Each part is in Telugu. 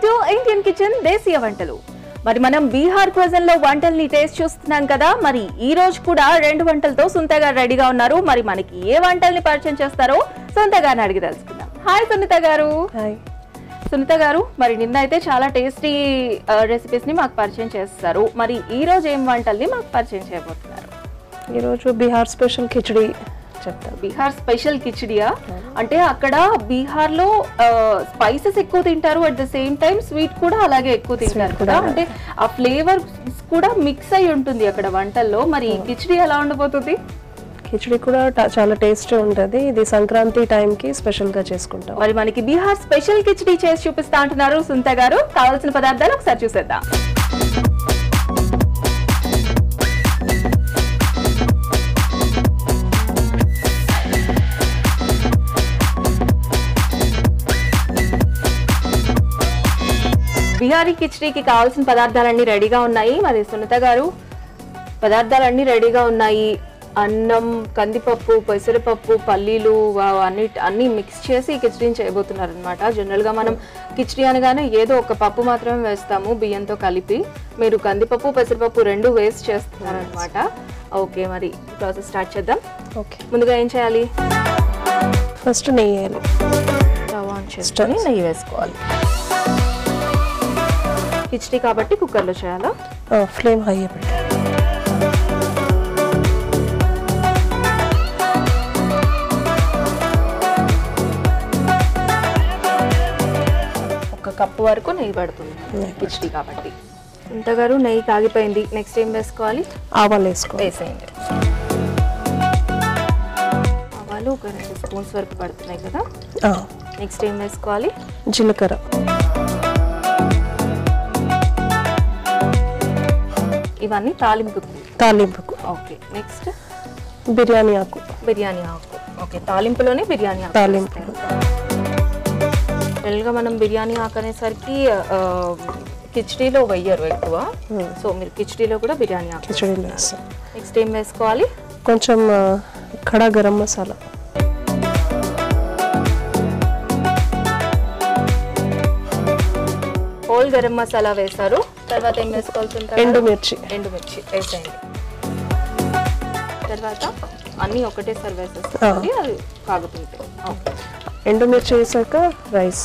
టు ఇండియన్ కిచెన్ దేశీయ వంటలు మరి మనం బీహార్ క్వజన్ లో వంటల్ని టేస్ట్ చూస్తున్నాం కదా మరి ఈ రోజు కూడా రెండు వంటలతో సునీత గారు రెడీగా ఉన్నారు మరి మనకి ఏ వంటల్ని పరిచయం చేస్తారో సునీత గారిని అడిగి తెలుసుకుందాం హాయ్ సునీత గారు హాయ్ సునీత గారు మరి నిన్న అయితే చాలా టేస్టీ రెసిపీస్ ని మాకు పరిచయం చేస్తారు మరి ఈ రోజు ఏం వంటల్ని మాకు పరిచయం చేయబోతున్నారు ఈరోజు బీహార్ స్పెషల్ కిచడీ చెప్తాను బీహార్ స్పెషల్ కిచిడియా అంటే అక్కడ బీహార్ లో స్పైసెస్ ఎక్కువ తింటారు at the same time sweet కూడా అలాగే ఎక్కువ తింటారు కూడా కదా అంటే ఆ ఫ్లేవర్ కూడా మిక్స్ అయి ఉంటుంది అక్కడ వంటల్లో మరి ఈ కిచిడి ఎలా ఉండబోతుంది కిచడీ కూడా ట- చాలా టేస్టీ ఉంటుంది ఇది సంక్రాంతి టైంకి స్పెషల్గా చేసుకుంటాం మరి మనకి బీహార్ స్పెషల్ కిచిడి చేసి చూపిస్తా అంటున్నారు సుంత గారు కావాల్సిన పదార్థాలు ఒకసారి చూసేద్దాం బిహారీ కిచడీకి కావాల్సిన పదార్థాలన్నీ రెడీగా ఉన్నాయి మరి సునీత గారు పదార్థాలన్నీ రెడీగా ఉన్నాయి అన్నం కందిపప్పు పెసరపప్పు పల్లీలు వా- అన్ని అన్ని మిక్స్ చేసి కిచడీని చేయబోతున్నారు అనమాట జనరల్గా మనం కిచడీ అనగానే ఏదో ఒక పప్పు మాత్రమే వేస్తాము బియ్యంతో కలిపి మీరు కందిపప్పు పెసరపప్పు రెండు వేస్ట్ చేస్తున్నారనమాట ఓకే మరి ప్రాసెస్ స్టార్ట్ చేద్దాం ఓకే ముందుగా ఏం చేయాలి ఫస్ట్ నెయ్యి వేయాలి స్టవ్ ఆన్ చేసుకొని నెయ్యి వేసుకోవాలి కిచడీ కాబట్టి కుక్కర్లో చేయాలా ఫ్లేమ్ హై పెట్టి ఒక కప్పు వరకు నెయ్యి పడుతుంది నెయ్యి కిచడీ కాబట్టి ఇంతగారు నెయ్యి కాగిపోయింది నెక్స్ట్ ఏం వేసుకోవాలి ఆవాలు వేసుకోవాలి వేసేయండి ఆవాలు ఒక రెండు స్పూన్స్ వరకు పడుతున్నాయి కదా ఆ, నెక్స్ట్ ఏం వేసుకోవాలి జీలకర్ర ఇవన్నీ తాలింపు తాలింపుకు ఓకే నెక్స్ట్ బిర్యానీ ఆకు బిర్యానీ ఆకు ఓకే తాలింపులోనే బిర్యానీ ఆకు తాలింపు జనరల్గా మనం బిర్యానీ ఆకు అనేసరికి ఆ, కిచడీలో వెయ్యరు ఎక్కువ Hmm. సో మీరు కిచడీలో కూడా బిర్యానీ ఆకు కిచడీలో వేస్తాం నెక్స్ట్ ఏం వేసుకోవాలి కొంచెం ఆ, ఖడా గరం మసాలా హోల్ గరం మసాలా వేశారు తర్వాత ఏం వేసుకోవాల్సి ఉంటుంది ఎండుమిర్చి ఎండుమిర్చి వేసేయండి తర్వాత అన్నీ ఒకటేసారి వేసేసుకోవాలి అది కాగుతుంటాయి ఓకే ఎండుమిర్చి వేసాక రైస్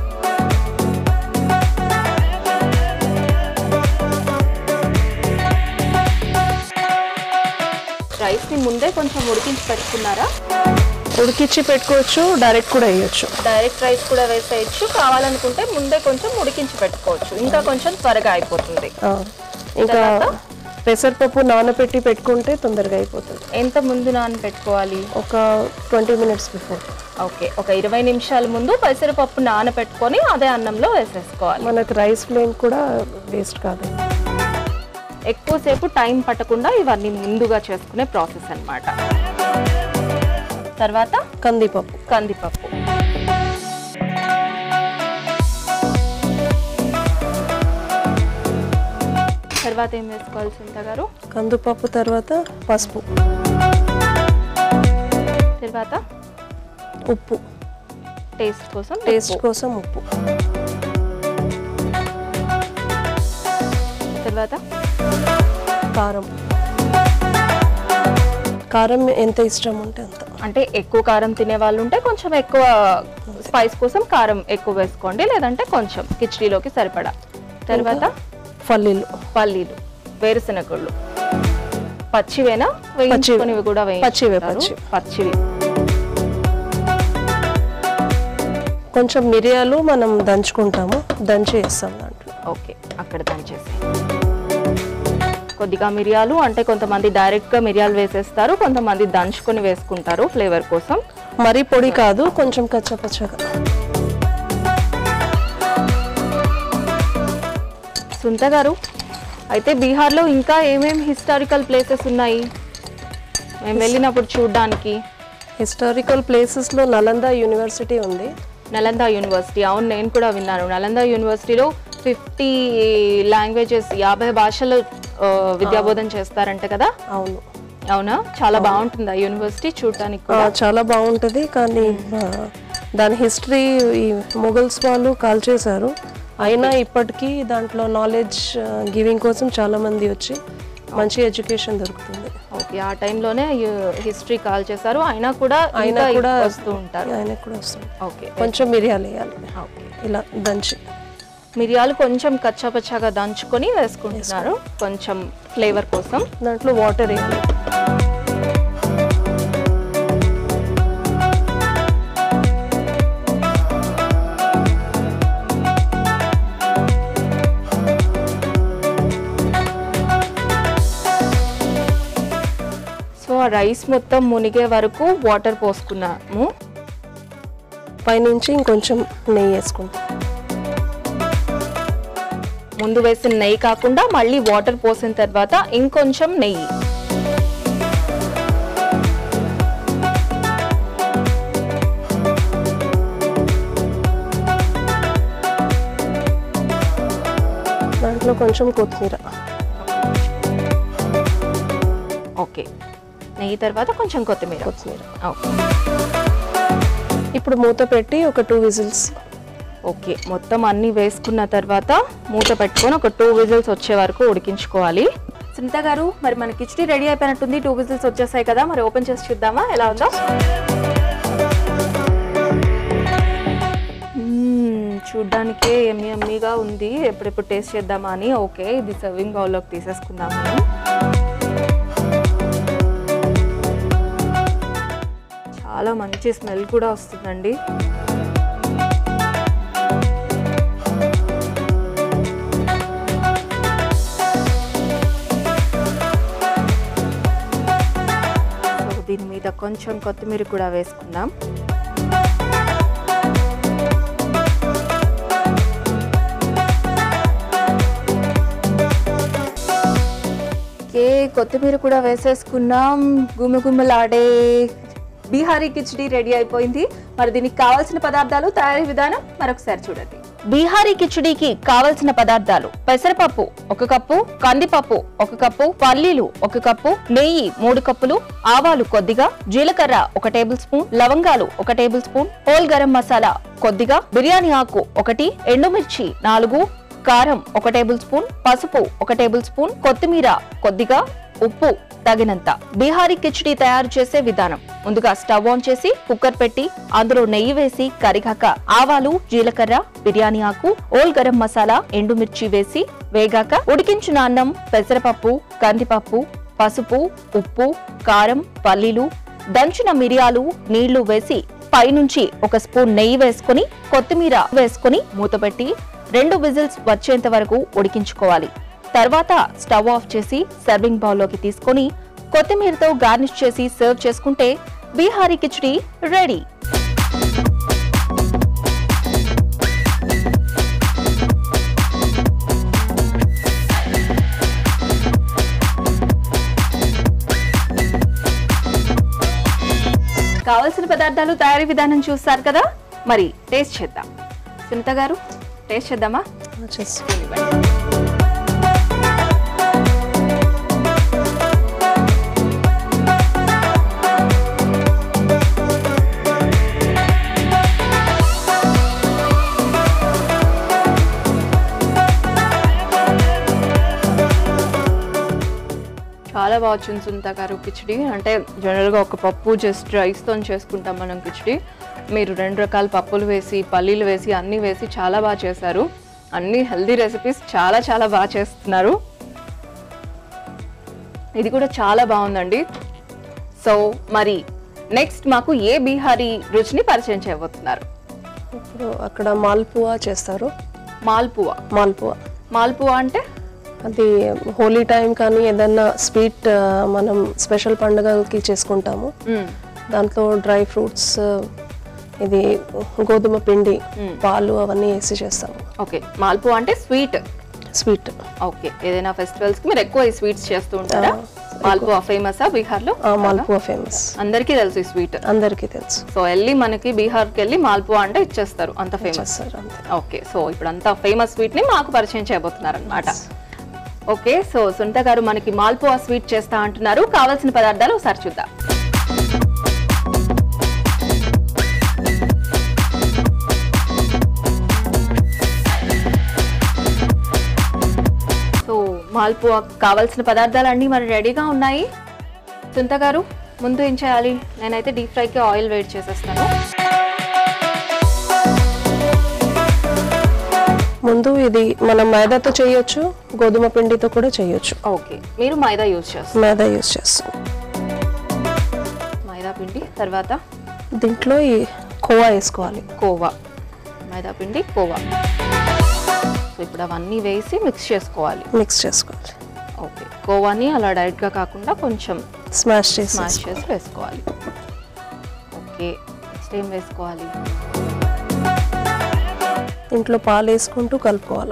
రైస్ని ముందే కొంచెం ఉడికించి పెట్టుకున్నారా ఉడికిచ్చి పెట్టుకోవచ్చు డైరెక్ట్ కూడా వేయచ్చు డైరెక్ట్ రైస్ కూడా వేసేయచ్చు కావాలనుకుంటే ముందే కొంచెం ఉడికించి పెట్టుకోవచ్చు ఇంకా కొంచెం త్వరగా అయిపోతుంది ఆ, ఇంకా పెసరపప్పు నానబెట్టి పెట్టుకుంటే తొందరగా అయిపోతుంది ఎంత ముందు నానబెట్టుకోవాలి ఒక ట్వంటీ మినిట్స్ బిఫోర్ ఓకే ఒక ఇరవై నిమిషాల ముందు పెసరపప్పు నానబెట్టుకొని అదే అన్నంలో వేసేసుకోవాలి మనకు రైస్ ఫ్లేమ్ కూడా వేస్ట్ కాదు ఎక్కువసేపు టైం పట్టకుండా ఇవన్నీ ముందుగా చేసుకునే ప్రాసెస్ అన్నమాట తర్వాత కందిపప్పు కందిపప్పు తర్వాత ఏం వేసుకోవాల్సి ఉంటుంది గారు కందిపప్పు తర్వాత పసుపు తర్వాత ఉప్పు టేస్ట్ కోసం టేస్ట్ ఉప్పు. కోసం ఉప్పు తర్వాత కారం కారం ఎంత ఇష్టం ఉంటే అంత అంటే ఎక్కువ కారం తినే వాళ్ళు ఉంటే కొంచెం ఎక్కువ స్పైస్ కోసం కారం ఎక్కువ వేసుకోండి లేదంటే కొంచెం కిచడీలోకి సరిపడా తర్వాత పల్లీలు పల్లీలు వేరుశనగళ్ళు పచ్చివేనా వేయించుకునేవి కూడా పచ్చివే, వేయించుకుంటారు. పచ్చివి కొంచెం మిరియాలు మనం దంచుకుంటాము దంచి వేస్తాం దాంట్లో ఓకే అక్కడ దంచేసి కొద్దిగా మిరియాలు అంటే కొంతమంది డైరెక్ట్ గా మిరియాలు వేసేస్తారు కొంతమంది దంచుకొని వేసుకుంటారు ఫ్లేవర్ కోసం మరీ పొడి కాదు కొంచెం కచ్చపచ్చగా సుంత గారు అయితే బీహార్లో ఇంకా ఏమేమి హిస్టారికల్ ప్లేసెస్ ఉన్నాయి మేము వెళ్ళినప్పుడు చూడడానికి హిస్టారికల్ ప్లేసెస్లో నలంద యూనివర్సిటీ ఉంది నలంద యూనివర్సిటీ అవును నేను కూడా విన్నాను నలంద యూనివర్సిటీలో ఫిఫ్టీ లాంగ్వేజెస్ యాభై భాషలు ఆ, విద్యాబోధన చేస్తారంట కదా అవును అవునా చాలా బాగుంటుంది ఆ యూనివర్సిటీ చూడటానికి ఆ, కూడా చాలా బాగుంటుంది కానీ ఆ, దాని హిస్టరీ ఈ మొఘల్స్ వాళ్ళు కాల్చేశారు అయినా ఇప్పటికీ దాంట్లో నాలెడ్జ్ గివింగ్ కోసం చాలా మంది వచ్చి మంచి ఎడ్యుకేషన్ దొరుకుతుంది ఓకే ఆ టైంలోనే హిస్టరీ కాల్ చేశారు అయినా కూడా అయినా ఇంకా కూడా వస్తూ ఉంటారు ఆయనకు కూడా వస్తుంది ఓకే కొంచెం మిరియాలు వేయాలి ఓకే ఇలా దంచి మిరియాలు కొంచెం కచ్చాపచ్చాగా దంచుకొని వేసుకుంటున్నారు కొంచెం ఫ్లేవర్ కోసం దాంట్లో వాటర్ వేయాలి సో ఆ రైస్ మొత్తం మునిగే వరకు వాటర్ పోసుకున్నాము పైనుంచి ఇంకొంచెం నెయ్యి వేసుకుంటాం ముందు వేసిన నెయ్యి కాకుండా మళ్ళీ వాటర్ పోసిన తర్వాత ఇంకొంచెం నెయ్యి దాంట్లో కొంచెం కొత్తిమీర ఓకే నెయ్యి తర్వాత కొంచెం కొత్తిమీర కొత్తిమీర ఓకే ఇప్పుడు మూత పెట్టి ఒక టూ విజిల్స్ ఓకే మొత్తం అన్ని వేసుకున్న తర్వాత మూత పెట్టుకొని ఒక టూ విజిల్స్ వచ్చే వరకు ఉడికించుకోవాలి సునీత గారు మరి మన కిచడీ రెడీ అయిపోయినట్టుంది టూ విజిల్స్ వచ్చేసాయి కదా మరి ఓపెన్ చేసి చూద్దామా ఎలా ఉందో మ్మ్, చూడ్డానికే ఎమ్మి ఎమ్మిగా ఉంది ఎప్పుడెప్పుడు టేస్ట్ చేద్దామా అని ఓకే ఇది సర్వింగ్ బౌల్లోకి తీసేసుకుందాం మనం చాలా మంచి స్మెల్ కూడా వస్తుందండి సో దీని మీద కొంచెం కొత్తిమీర కూడా వేసుకుందాం ఓకే కొత్తిమీర కూడా వేసేసుకున్నాం గుమ్మగుమ్మలాడే బీహారీ కిచడీ రెడీ అయిపోయింది మరి దీనికి కావాల్సిన పదార్థాలు తయారీ విధానం మరొకసారి చూడండి బీహారీ కిచడీకి కావలసిన పదార్థాలు పెసరపప్పు ఒక కప్పు కందిపప్పు ఒక కప్పు పల్లీలు ఒక కప్పు నెయ్యి మూడు కప్పులు ఆవాలు కొద్దిగా జీలకర్ర ఒక టేబుల్ స్పూన్ లవంగాలు ఒక tablespoon whole garam masala కొద్దిగా బిర్యానీ ఆకు ఒకటి ఎండుమిర్చి నాలుగు కారం ఒక టేబుల్ స్పూన్ పసుపు ఒక టేబుల్ స్పూన్ కొత్తిమీర కొద్దిగా ఉప్పు తగినంత బీహారీ కిచడీ తయారు చేసే విధానం ముందుగా స్టవ్ ఆన్ చేసి కుక్కర్ పెట్టి అందులో నెయ్యి వేసి కరిగాక ఆవాలు జీలకర్ర బిర్యానీ ఆకు ఓల్ గరం మసాలా ఎండుమిర్చి వేసి వేగాక ఉడికించిన అన్నం పెసరపప్పు కందిపప్పు పసుపు ఉప్పు కారం పల్లీలు దంచిన మిరియాలు నీళ్లు వేసి పైనుంచి ఒక స్పూన్ నెయ్యి వేసుకుని కొత్తిమీర వేసుకుని మూతపెట్టి రెండు విజిల్స్ వచ్చేంత వరకు ఉడికించుకోవాలి తర్వాత స్టవ్ ఆఫ్ చేసి సర్వింగ్ బౌల్లోకి తీసుకొని కొత్తిమీరతో గార్నిష్ చేసి సర్వ్ చేసుకుంటే బీహారీ కిచడీ రెడీ కావలసిన పదార్థాలు తయారీ విధానం చూస్తారు కదా మరి టేస్ట్ చేద్దాం సునీత గారు టేస్ట్ చేద్దామా చేసి చాలా బాగా వచ్చింది సునీత గారు కిచడి అంటే జనరల్గా ఒక పప్పు జస్ట్ రైస్తో చేసుకుంటాం మనం కిచడి మీరు రెండు రకాల పప్పులు వేసి పల్లీలు వేసి అన్నీ వేసి చాలా బాగా చేశారు అన్ని హెల్దీ రెసిపీస్ చాలా చాలా బాగా చేస్తున్నారు ఇది కూడా చాలా బాగుందండి సో మరి నెక్స్ట్ మాకు ఏ బీహారీ రుచిని పరిచయం చేయబోతున్నారు ఇప్పుడు అక్కడ మాల్పువా చేస్తారు మాల్పువా మాల్పువా మాల్పువా అంటే అది హోలీ టైం కానీ ఏదన్నా స్వీట్ మనం స్పెషల్ పండుగలకి చేసుకుంటాము మ్మ్. దాంట్లో డ్రై ఫ్రూట్స్ ఇది గోధుమ పిండి పాలు అవన్నీ వేసి చేస్తాము ఓకే మాల్పువా అంటే స్వీట్ స్వీట్ ఓకే ఏదైనా ఫెస్టివల్స్ కి మీరు ఎక్కువ ఈ స్వీట్స్ చేస్తూ ఉంటారా మాల్పువా ఫేమసా బీహార్ లో మాల్పువా ఫేమస్ అందరికీ తెలుసు ఈ స్వీట్ అందరికీ తెలుసు సో వెళ్ళి మనకి బీహార్కి వెళ్ళి మాల్పువా అంటే ఇచ్చేస్తారు అంత ఫేమస్ చేస్తారు అంతే ఓకే సో ఇప్పుడు అంత ఫేమస్ స్వీట్ ని మాకు పరిచయం చేయబోతున్నారు అనమాట ఓకే సో సునీత గారు మనకి మాల్పువా స్వీట్ చేస్తా అంటున్నారు కావాల్సిన పదార్థాలు ఒకసారి చూద్దాం మాల్పువా కావాల్సిన పదార్థాలన్నీ మరి రెడీగా ఉన్నాయి సుంత గారు ముందు ఏం చేయాలి నేనైతే డీప్ ఫ్రైకి ఆయిల్ వేడి చేసేస్తాను ముందు ఇది మనం మైదాతో చేయొచ్చు గోధుమ పిండితో కూడా చేయొచ్చు ఓకే మీరు మైదా యూజ్ చేస్తారు మైదా యూస్ చేస్తాం మైదా పిండి తర్వాత దీంట్లో ఈ కోవా వేసుకోవాలి కోవా మైదా పిండి కోవా సో ఇప్పుడు అవన్నీ వేసి మిక్స్ చేసుకోవాలి మిక్స్ చేసుకోవాలి ఓకే కోవాని అలా డైరెక్ట్గా కాకుండా కొంచెం స్మాష్ చేసి స్మాష్ చేసి వేసుకోవాలి ఓకే నెక్స్ట్ ఏం వేసుకోవాలి దీంట్లో పాలు వేసుకుంటూ కలుపుకోవాలి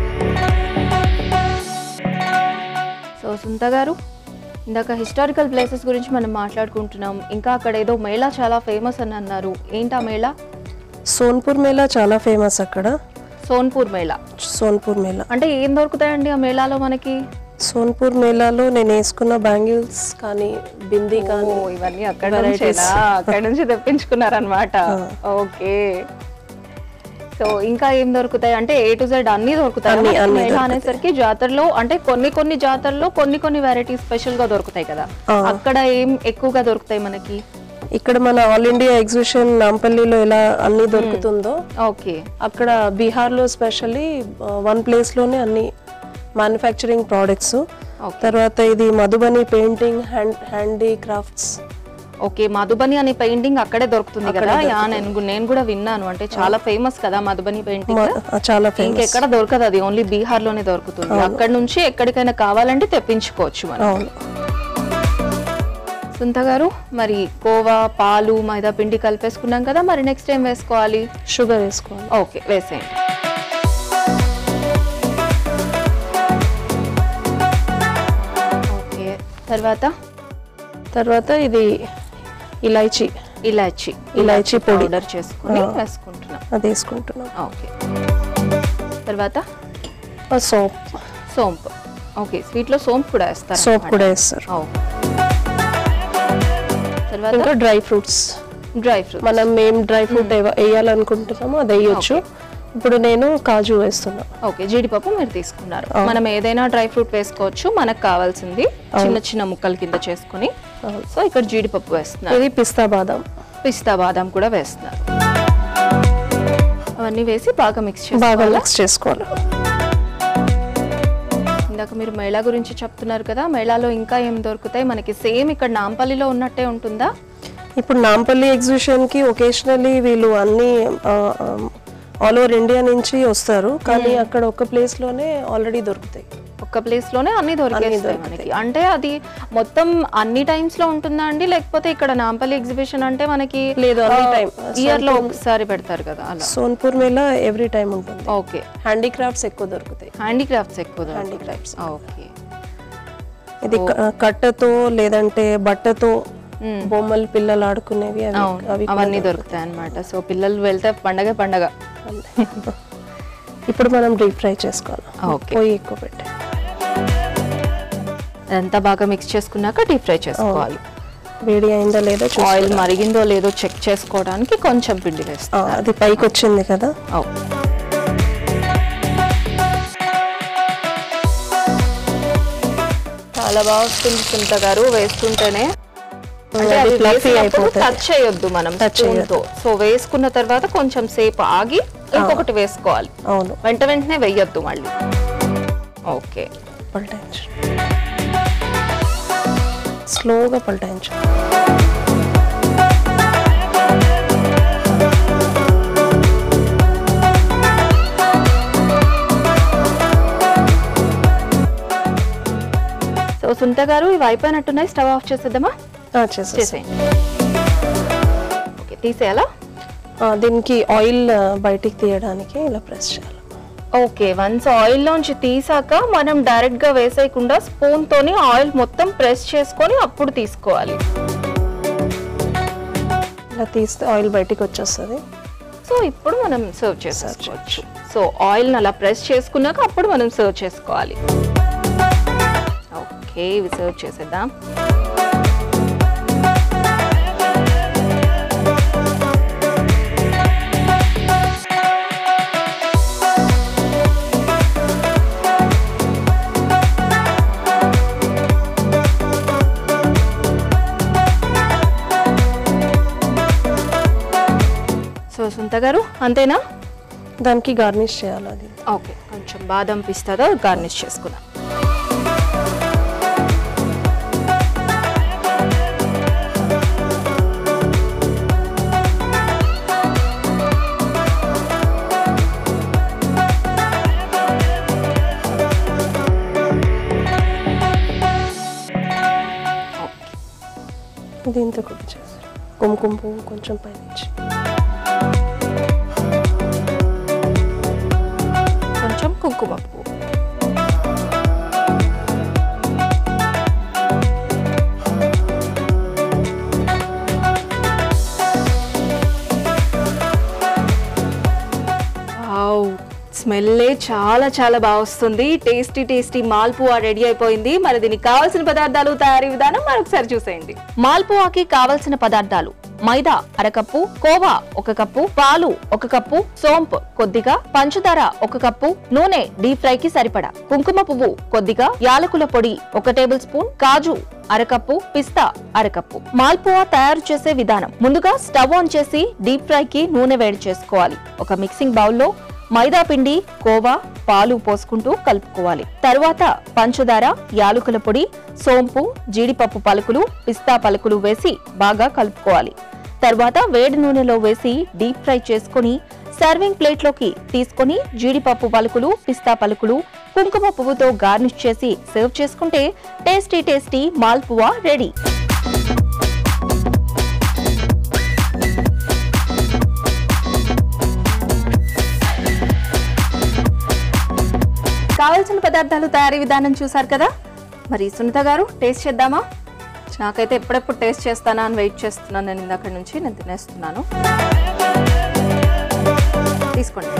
సో సుంత గారు ఇందాక హిస్టారికల్ ప్లేసెస్ గురించి మనం మాట్లాడుకుంటున్నాం ఇంకా అక్కడ ఏదో మేళా చాలా ఫేమస్ అని అన్నారు ఏంటా మేళా సోన్పూర్ మేళా చాలా ఫేమస్ అక్కడ సోన్పూర్ మేళా సోన్పూర్ మేళా అంటే ఏం దొరుకుతాయండి ఆ మేళాలో మనకి సోన్పూర్ మేళాలో నేను వేసుకున్న బ్యాంగిల్స్ కానీ బిందీ కానీ ఓ, ఇవన్నీ అక్కడ varieties. నుంచేనా అక్కడ నుంచి తెప్పించుకున్నారనమాట ఓకే సో ఇంకా ఏం దొరుకుతాయి అంటే ఏ టు జెడ్ అన్ని దొరుకుతాయి అన్ని- మనకి అన్ని మేళా దొరుకుతాయి. అనేసరికి జాతరలో అంటే కొన్ని కొన్ని జాతరలో కొన్ని కొన్ని వెరైటీస్ స్పెషల్ గా దొరుకుతాయి కదా ఆ. అక్కడ ఏం ఎక్కువగా దొరుకుతాయి మనకి ఇక్కడ మన ఆల్ ఇండియా ఎగ్జిబిషన్ నాంపల్లిలో ఎలా అన్ని దొరుకుతుందో ఓకే అక్కడ బీహార్లో స్పెషల్లీ వన్ ప్లేస్లోనే అన్ని మ్యానుఫ్యాక్చరింగ్ ప్రోడక్ట్స్ Okay. తర్వాత ఇది Madhubani painting hand handicrafts okay Madhubani అనే పెయింటింగ్ అక్కడే దొరుకుతుంది కదా యా నేను నేను కూడా విన్నాను అంటే చాలా ఫేమస్ కదా మధుబని పెయింటింగ్ చాలా ఫేమస్ ఇంకెక్కడ దొరకదు అది ఓన్లీ బీహార్ లోనే దొరుకుతుంది అక్కడ నుంచి ఎక్కడికైనా కావాలంటే తెప్పించుకోవచ్చు మనం అవును సుంత గారు మరి కోవా పాలు మైదా పిండి కలిపేసుకున్నాం కదా మరి నెక్స్ట్ ఏం వేసుకోవాలి షుగర్ వేసుకోవాలి ఓకే వేసేయండి ఓకే తర్వాత తర్వాత ఇది ఇలాచీ ఇలాచి ఇలాచీ పొడి. పౌడర్ చేసుకుని వేసుకుంటున్నాం అది వేసుకుంటున్నాం ఓకే తర్వాత సోప్ సోంపు ఓకే స్వీట్ లో సోంపు కూడా వేస్తారు సోప్ కూడా వేస్తారు తర్వాత ఇంకా డ్రై ఫ్రూట్స్ డ్రై ఫ్రూట్ మనం ఏం డ్రై ఫ్రూట్ వేయాలనుకుంటున్నామో అది వేయొచ్చు ఇప్పుడు నేను కాజు వేస్తున్నా ఓకే జీడిపప్పు మీరు తీసుకున్నారు మనం ఏదైనా డ్రై ఫ్రూట్ వేసుకోవచ్చు మనకు కావాల్సింది చిన్న చిన్న ముక్కల కింద చేసుకుని అవును. సో ఇక్కడ జీడిపప్పు వేస్తున్నారు ఇది పిస్తా బాదం పిస్తా బాదం కూడా వేస్తున్నారు అవన్నీ వేసి బాగా మిక్స్ బాగా చేసుకోవాలి మిక్స్ చేసుకోవాలి ఇందాక మీరు మేళా గురించి చెప్తున్నారు కదా మేళాలో ఇంకా ఏం దొరుకుతాయి మనకి సేమ్ ఇక్కడ నాంపల్లిలో ఉన్నట్టే ఉంటుందా ఇప్పుడు నాంపల్లి ఎగ్జిబిషన్కి ఒకేషనల్లీ వీళ్ళు అన్ని ఆల్ ఓవర్ ఇండియా నుంచి వస్తారు కానీ అక్కడ ఒక ప్లేస్లోనే ఆల్రెడీ దొరుకుతాయి ఒక్క ప్లేస్ లోనే అన్ని దొరికేస్తాయి మనకి అంటే అది మొత్తం అన్ని టైమ్స్ లో ఉంటుందా అండి లేకపోతే ఇక్కడ నాంపల్లి ఎగ్జిబిషన్ అంటే మనకి లేదు, అన్ని time. ఇయర్ లో ఒకసారి పెడతారు కదా అలా సోన్పూర్ మేళా ఎవ్రీ టైం ఉంటుంది ఓకే హ్యాండీక్రాఫ్ట్స్ ఎక్కువ దొరుకుతాయి హ్యాండీక్రాఫ్ట్స్ ఎక్కువ హ్యాండీక్రాఫ్ట్స్ ఓకే ఇది క- కట్టతో లేదంటే బట్టతో బొమ్మలు పిల్లలు ఆడుకునేవి అవి అవును అవి కూడా అవన్నీ దొరుకుతాయి అన్నమాట సో పిల్లలు వెళ్తే పండగ పండగ ఇప్పుడు మనం డీప్ ఫ్రై చేసుకోవాలి ఓకే. పొయ్యి ఎక్కువ పెట్టి అదంతా బాగా మిక్స్ చేసుకున్నాక డీప్ ఫ్రై చేసుకోవాలి వేడి అయిందా లేదా చూసుకో ఆయిల్ మరిగిందో లేదో చెక్ చేసుకోవడానికి కొంచెం పిండి వేస్తాం ఆ, అది పైకి వచ్చింది కదా చాలా బాగా వస్తుంది చింత గారు వేస్తుంటేనే అంటే అది అది fluffy వేసినప్పుడు అయిపోతుంది. టచ్ చేయొద్దు మనం Touch spoon తో సో వేసుకున్న తర్వాత కొంచెం సేపు ఆగి ఇంకొకటి వేసుకోవాలి అవును వెంట వెంటనే వేయొద్దు మళ్ళీ ఓకే పల్టాయించు స్లోగా పల్టాయించు సో సునీత గారు ఇవి అయిపోయినట్టున్నాయి స్టవ్ ఆఫ్ చేసేద్దామా ఆ, చేసేసి చేసేయండి ఓకే తీసేయాలా ఆ, దీనికి ఆయిల్ ఆ, బయటికి తీయడానికి ఇలా ప్రెస్ చేయాలి ఓకే వన్స్ ఆయిల్ లోంచి తీసాక మనం డైరెక్ట్ గా వేసేయకుండా స్పూన్ తోని ఆయిల్ మొత్తం ప్రెస్ చేసుకొని అప్పుడు తీసుకోవాలి ఇలా తీస్తే ఆయిల్ బయటికి వచ్చేస్తుంది సో ఇప్పుడు మనం సర్వ్ చేసుకోవచ్చు సో ఆయిల్ అలా ప్రెస్ చేసుకున్నాక అప్పుడు మనం సర్వ్ చేసుకోవాలి ఓకే ఇవి సర్వ్ చేసేద్దాం సునీత గారు అంతేనా దానికి గార్నిష్ చేయాలి అది ఓకే కొంచెం బాదం పిస్తాతో గార్నిష్ చేసుకుందాం దీంతో కూడా చేస్తారు కుంకుమ పువ్వు కొంచెం పైనుంచి కొంచెం కుంకుమ పువ్వు వావ్ స్మెల్లే చాలా చాలా బాగా వస్తుంది టేస్టీ టేస్టీ మాల్పువా రెడీ అయిపోయింది మరి దీనికి కావాల్సిన పదార్థాలు తయారీ విధానం మరొకసారి చూసేయండి మాల్పువాకి కావాల్సిన పదార్థాలు మైదా అరకప్పు కోవా ఒక కప్పు పాలు ఒక కప్పు సోంపు కొద్దిగా పంచదార ఒక కప్పు నూనె డీప్ ఫ్రై కి సరిపడా కుంకుమ పువ్వు కొద్దిగా యాలకుల పొడి ఒక టేబుల్ స్పూన్ కాజు అరకప్పు పిస్తా అరకప్పు మాల్పువా తయారు చేసే విధానం ముందుగా స్టవ్ ఆన్ చేసి డీప్ ఫ్రై కి నూనె వేడి చేసుకోవాలి ఒక మిక్సింగ్ బౌల్లో మైదా పిండి కోవా పాలు పోసుకుంటూ కలుపుకోవాలి తరువాత పంచదార యాలుకల పొడి సోంపు జీడిపప్పు పలుకులు పిస్తా పలుకులు వేసి బాగా కలుపుకోవాలి తర్వాత వేడి నూనెలో వేసి డీప్ ఫ్రై చేసుకొని సర్వింగ్ ప్లేట్లోకి తీసుకొని జీడిపప్పు పలుకులు పిస్తా పలుకులు కుంకుమ పువ్వుతో గార్నిష్ చేసి సర్వ్ చేసుకుంటే టేస్టీ టేస్టీ మాల్పువా రెడీ కావలసిన పదార్థాలు తయారీ విధానం చూసారు కదా మరి సునీత గారు టేస్ట్ చేద్దామా నాకైతే ఎప్పుడెప్పుడు టేస్ట్ చేస్తానా అని వెయిట్ చేస్తున్నాను నేను ఇందాక నుంచి నేను తినేస్తున్నాను తీసుకోండి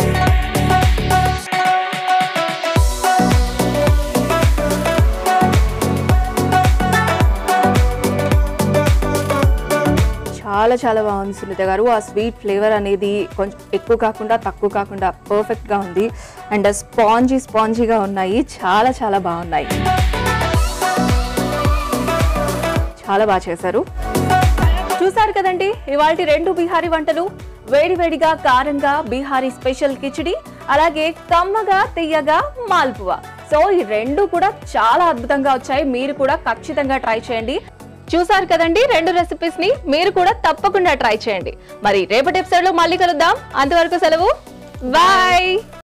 చాలా చాలా బాగుంది సునీత గారు ఆ స్వీట్ ఫ్లేవర్ అనేది కొంచెం ఎక్కువ కాకుండా తక్కువ కాకుండా పర్ఫెక్ట్గా ఉంది అండ్ స్పాంజీ స్పాంజీగా ఉన్నాయి చాలా చాలా బాగున్నాయి చాలా బాగా చేశారు చూసారు కదండి ఇవాళ రెండు బీహారీ వంటలు వేడి వేడిగా కారంగా బీహారీ స్పెషల్ కిచిడి అలాగే కమ్మగా తీయగా మాల్పువా సో ఈ రెండు కూడా చాలా అద్భుతంగా వచ్చాయి మీరు కూడా ఖచ్చితంగా ట్రై చేయండి చూసారు కదండి రెండు రెసిపీస్ ని మీరు కూడా తప్పకుండా ట్రై చేయండి మరి రేపటి ఎపిసోడ్ లో మళ్ళీ కలుద్దాం అంతవరకు సెలవు బాయ్